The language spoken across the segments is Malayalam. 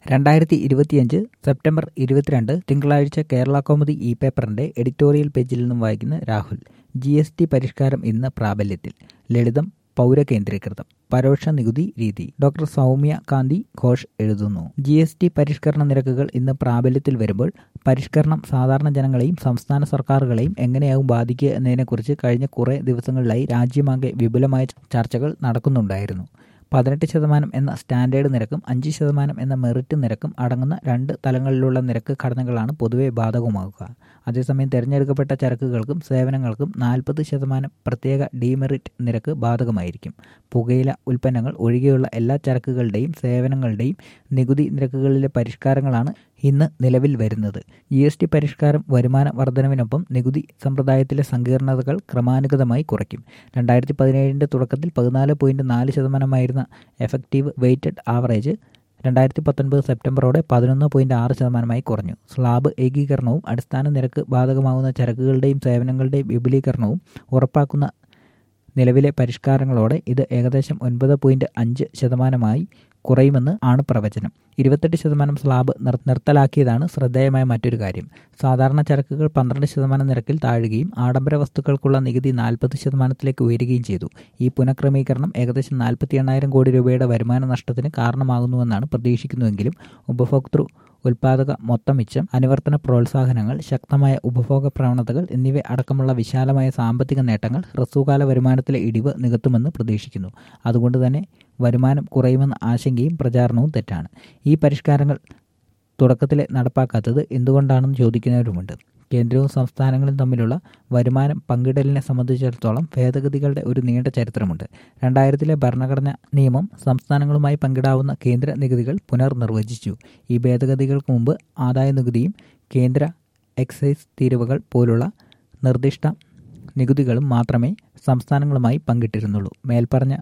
രണ്ടായിരത്തി ഇരുപത്തിയഞ്ച് സെപ്റ്റംബർ ഇരുപത്തിരണ്ട് തിങ്കളാഴ്ച കേരള കൗമുദി ഇ പേപ്പറിന്റെ എഡിറ്റോറിയൽ പേജിൽ നിന്നും വായിക്കുന്ന രാഹുൽ ജി എസ് ടി പരിഷ്കാരം ഇന്ന് പ്രാബല്യത്തിൽ ലളിതം പൗരകേന്ദ്രീകൃതം പരോക്ഷ നികുതി രീതി ഡോക്ടർ സൗമ്യ കാന്തി ഘോഷ് എഴുതുന്നു ജി എസ് ടി പരിഷ്കരണ നിരക്കുകൾ ഇന്ന് പ്രാബല്യത്തിൽ വരുമ്പോൾ പരിഷ്കരണം സാധാരണ ജനങ്ങളെയും സംസ്ഥാന സർക്കാരുകളെയും എങ്ങനെയാവും ബാധിക്കുക എന്നതിനെക്കുറിച്ച് കഴിഞ്ഞ കുറേ ദിവസങ്ങളിലായി രാജ്യമാകെ വിപുലമായ ചർച്ചകൾ നടക്കുന്നുണ്ടായിരുന്നു പതിനെട്ട് ശതമാനം എന്ന സ്റ്റാൻഡേർഡ് നിരക്കും അഞ്ച് ശതമാനം എന്ന മെറിറ്റ് നിരക്കും അടങ്ങുന്ന രണ്ട് തലങ്ങളിലുള്ള നിരക്ക് ഘടനകളാണ് പൊതുവെ ബാധകമാകുക അതേസമയം തിരഞ്ഞെടുക്കപ്പെട്ട ചരക്കുകൾക്കും സേവനങ്ങൾക്കും നാൽപ്പത് ശതമാനം പ്രത്യേക ഡീമെറിറ്റ് നിരക്ക് ബാധകമായിരിക്കും പുകയില ഉൽപ്പന്നങ്ങൾ ഒഴികെയുള്ള എല്ലാ ചരക്കുകളുടെയും സേവനങ്ങളുടെയും നികുതി നിരക്കുകളിലെ പരിഷ്കാരങ്ങളാണ് ഇന്ന് നിലവിൽ വരുന്നത് ജി എസ് ടി പരിഷ്കാരം വരുമാന വർധനവിനൊപ്പം നികുതി സമ്പ്രദായത്തിലെ സങ്കീർണതകൾ ക്രമാനുഗതമായി കുറയ്ക്കും രണ്ടായിരത്തി പതിനേഴിൻ്റെ തുടക്കത്തിൽ പതിനാല് പോയിൻറ്റ് നാല് ശതമാനമായിരുന്ന എഫക്റ്റീവ് വെയ്റ്റഡ് ആവറേജ് രണ്ടായിരത്തി പത്തൊൻപത് സെപ്റ്റംബറോടെ പതിനൊന്ന് പോയിൻറ്റ് ആറ് ശതമാനമായി കുറഞ്ഞു സ്ലാബ് ഏകീകരണവും അടിസ്ഥാന നിരക്ക് ബാധകമാകുന്ന ചരക്കുകളുടെയും സേവനങ്ങളുടെയും വിപുലീകരണവും ഉറപ്പാക്കുന്ന നിലവിലെ പരിഷ്കാരങ്ങളോടെ ഇത് ഏകദേശം ഒൻപത് പോയിൻറ്റ് അഞ്ച് ശതമാനമായി കുറയുമെന്ന് ആണ് പ്രവചനം ഇരുപത്തെട്ട് ശതമാനം സ്ലാബ് നിർ നിർത്തലാക്കിയതാണ് ശ്രദ്ധേയമായ മറ്റൊരു കാര്യം സാധാരണ ചരക്കുകൾ പന്ത്രണ്ട് ശതമാനം നിരക്കിൽ താഴുകയും ആഡംബര വസ്തുക്കൾക്കുള്ള നികുതി നാൽപ്പത് ശതമാനത്തിലേക്ക് ഉയരുകയും ചെയ്തു ഈ പുനഃക്രമീകരണം ഏകദേശം നാൽപ്പത്തി എണ്ണായിരം കോടി രൂപയുടെ വരുമാന നഷ്ടത്തിന് കാരണമാകുന്നുവെന്നാണ് പ്രതീക്ഷിക്കുന്നുവെങ്കിലും ഉപഭോക്തൃ ഉൽപാദക മൊത്തം മിച്ചം അനുവർത്തന പ്രോത്സാഹനങ്ങൾ ശക്തമായ ഉപഭോഗ പ്രവണതകൾ എന്നിവ അടക്കമുള്ള വിശാലമായ സാമ്പത്തിക നേട്ടങ്ങൾ ഹ്രസ്വകാല വരുമാനത്തിലെ ഇടിവ് നികത്തുമെന്ന് പ്രതീക്ഷിക്കുന്നു അതുകൊണ്ട് തന്നെ വരുമാനം കുറയുമെന്ന ആശങ്കയും പ്രചാരണവും തെറ്റാണ് ഈ പരിഷ്കാരങ്ങൾ തുടക്കത്തിലെ നടപ്പാക്കാത്തത് എന്തുകൊണ്ടാണെന്ന് ചോദിക്കുന്നവരുമുണ്ട് കേന്ദ്രവും സംസ്ഥാനങ്ങളും തമ്മിലുള്ള വരുമാനം പങ്കിടലിനെ സംബന്ധിച്ചിടത്തോളം ഭേദഗതികളുടെ ഒരു നീണ്ട ചരിത്രമുണ്ട് രണ്ടായിരത്തിലെ ഭരണഘടനാ നിയമം സംസ്ഥാനങ്ങളുമായി പങ്കിടാവുന്ന കേന്ദ്ര നികുതികൾ പുനർനിർവചിച്ചു ഈ ഭേദഗതികൾക്ക് മുമ്പ് ആദായ നികുതിയും കേന്ദ്ര എക്സൈസ് തീരുവകൾ പോലുള്ള നിർദ്ദിഷ്ട നികുതികളും മാത്രമേ സംസ്ഥാനങ്ങളുമായി പങ്കിട്ടിരുന്നുള്ളൂ മേൽപ്പറഞ്ഞ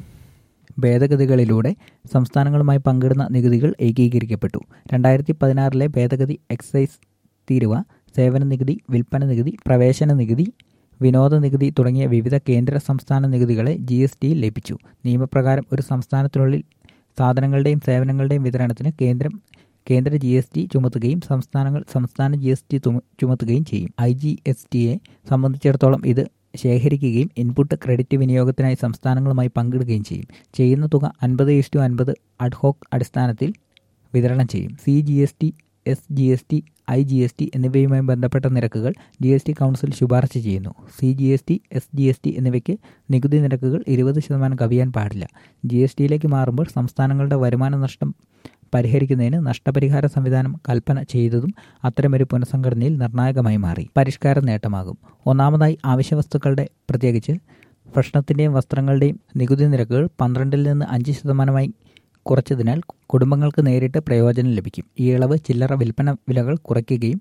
ഭേദഗതികളിലൂടെ സംസ്ഥാനങ്ങളുമായി പങ്കിടുന്ന നികുതികൾ ഏകീകരിക്കപ്പെട്ടു രണ്ടായിരത്തി പതിനാറിലെ ഭേദഗതി എക്സൈസ് തീരുവ സേവന നികുതി വിൽപ്പന നികുതി പ്രവേശന നികുതി വിനോദ നികുതി തുടങ്ങിയ വിവിധ കേന്ദ്ര സംസ്ഥാന നികുതികളെ ജി എസ് ടിയിൽ ലഭിച്ചു നിയമപ്രകാരം ഒരു സംസ്ഥാനത്തിനുള്ളിൽ സാധനങ്ങളുടെയും സേവനങ്ങളുടെയും വിതരണത്തിന് കേന്ദ്രം കേന്ദ്ര ജി എസ് ടി ചുമത്തുകയും സംസ്ഥാനങ്ങൾ സംസ്ഥാന ജി എസ് ടി ചുമത്തുകയും ചെയ്യും ഐ ജി എസ് ടിയെ സംബന്ധിച്ചിടത്തോളം ഇത് ശേഖരിക്കുകയും ഇൻപുട്ട് ക്രെഡിറ്റ് വിനിയോഗത്തിനായി സംസ്ഥാനങ്ങളുമായി പങ്കിടുകയും ചെയ്യും ചെയ്യുന്ന തുക അൻപത് ഇഷ്ടു അൻപത് അഡ്ഹോക്ക് അടിസ്ഥാനത്തിൽ വിതരണം ചെയ്യും C G S T S G S T I G S T എന്നിവയുമായി ബന്ധപ്പെട്ട നിരക്കുകൾ ജി എസ് ടി കൗൺസിൽ ശുപാർശ ചെയ്യുന്നു C G S T S G S T എന്നിവയ്ക്ക് നികുതി നിരക്കുകൾ ഇരുപത് ശതമാനം കവിയാൻ പാടില്ല ജി എസ് ടിയിലേക്ക് മാറുമ്പോൾ സംസ്ഥാനങ്ങളുടെ വരുമാന നഷ്ടം പരിഹരിക്കുന്നതിന് നഷ്ടപരിഹാര സംവിധാനം കൽപ്പന ചെയ്തതും അത്തരമൊരു പുനഃസംഘടനയിൽ നിർണായകമായി മാറി പരിഷ്കാര നേട്ടമാകും ഒന്നാമതായി അവശ്യവസ്തുക്കളുടെ പ്രത്യേകിച്ച് ഭക്ഷണത്തിൻ്റെയും വസ്ത്രങ്ങളുടെയും നികുതി നിരക്കുകൾ പന്ത്രണ്ടിൽ നിന്ന് അഞ്ച് ശതമാനമായി കുറച്ചതിനാൽ കുടുംബങ്ങൾക്ക് നേരിട്ട് പ്രയോജനം ലഭിക്കും ഈ ഇളവ് ചില്ലറ വിൽപ്പന വിലകൾ കുറയ്ക്കുകയും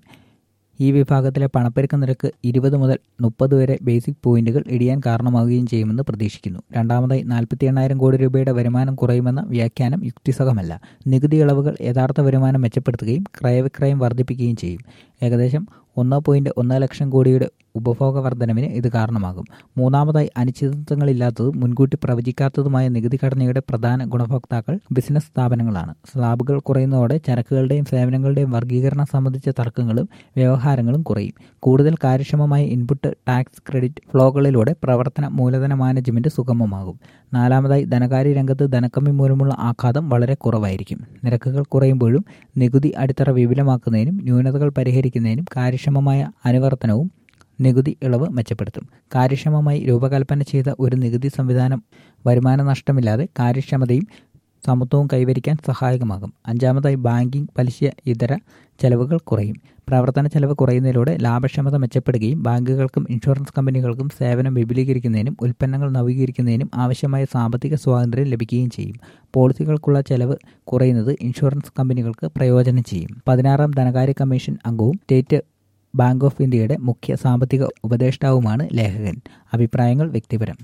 ഈ വിഭാഗത്തിലെ പണപ്പെരുക്ക നിരക്ക് ഇരുപത് മുതൽ മുപ്പത് വരെ ബേസിക് പോയിന്റുകൾ ഇടിയാൻ കാരണമാവുകയും ചെയ്യുമെന്ന് പ്രതീക്ഷിക്കുന്നു രണ്ടാമതായി നാൽപ്പത്തി എണ്ണായിരം കോടി രൂപയുടെ വരുമാനം കുറയുമെന്ന വ്യാഖ്യാനം യുക്തിസഹമല്ല നികുതി ഇളവുകൾ യഥാർത്ഥ വരുമാനം മെച്ചപ്പെടുത്തുകയും ക്രയവിക്രയം വർദ്ധിപ്പിക്കുകയും ചെയ്യും ഏകദേശം ഒന്ന് പോയിന്റ് ഒന്ന് ലക്ഷം കോടിയുടെ ഉപഭോഗ വർധനവിന് ഇത് കാരണമാകും മൂന്നാമതായി അനിശ്ചിതത്വങ്ങളില്ലാത്തതും മുൻകൂട്ടി പ്രവചിക്കാത്തതുമായ നികുതി ഘടനയുടെ പ്രധാന ഗുണഭോക്താക്കൾ ബിസിനസ് സ്ഥാപനങ്ങളാണ് സ്ലാബുകൾ കുറയുന്നതോടെ ചരക്കുകളുടെയും സേവനങ്ങളുടെയും വർഗീകരണം സംബന്ധിച്ച തർക്കങ്ങളും വ്യവഹാരങ്ങളും കുറയും കൂടുതൽ കാര്യക്ഷമമായ ഇൻപുട്ട് ടാക്സ് ക്രെഡിറ്റ് ഫ്ലോകളിലൂടെ പ്രവർത്തന മൂലധന മാനേജ്മെന്റ് സുഗമമാകും നാലാമതായി ധനകാര്യ രംഗത്ത് ധനക്കമ്മി മൂലമുള്ള ആഘാതം വളരെ കുറവായിരിക്കും നിരക്കുകൾ കുറയുമ്പോഴും നികുതി അടിത്തറ വിപുലമാക്കുന്നതിനും ന്യൂനതകൾ പരിഹരിക്കുന്നതിനും കാര്യക്ഷമമായ അനുവർത്തനവും നികുതി ഇളവ് മെച്ചപ്പെടുത്തും കാര്യക്ഷമമായി രൂപകൽപ്പന ചെയ്ത ഒരു നികുതി സംവിധാനം വരുമാന നഷ്ടമില്ലാതെ കാര്യക്ഷമതയും സമത്വവും കൈവരിക്കാൻ സഹായകമാകും അഞ്ചാമതായി ബാങ്കിംഗ് പലിശ ഇതര ചെലവുകൾ കുറയും പ്രവർത്തന ചെലവ് കുറയുന്നതിലൂടെ ലാഭക്ഷമത മെച്ചപ്പെടുകയും ബാങ്കുകൾക്കും ഇൻഷുറൻസ് കമ്പനികൾക്കും സേവനം വിപുലീകരിക്കുന്നതിനും ഉൽപ്പന്നങ്ങൾ നവീകരിക്കുന്നതിനും ആവശ്യമായ സാമ്പത്തിക സ്വാതന്ത്ര്യം ലഭിക്കുകയും ചെയ്യും പോളിസികൾക്കുള്ള ചെലവ് കുറയുന്നത് ഇൻഷുറൻസ് കമ്പനികൾക്ക് പ്രയോജനം ചെയ്യും പതിനാറാം ധനകാര്യ കമ്മീഷൻ അംഗവും സ്റ്റേറ്റ് ബാങ്ക് ഓഫ് ഇന്ത്യയുടെ മുഖ്യ സാമ്പത്തിക ഉപദേഷ്ടാവുമാണ് ലേഖകൻ അഭിപ്രായങ്ങൾ വ്യക്തിപരം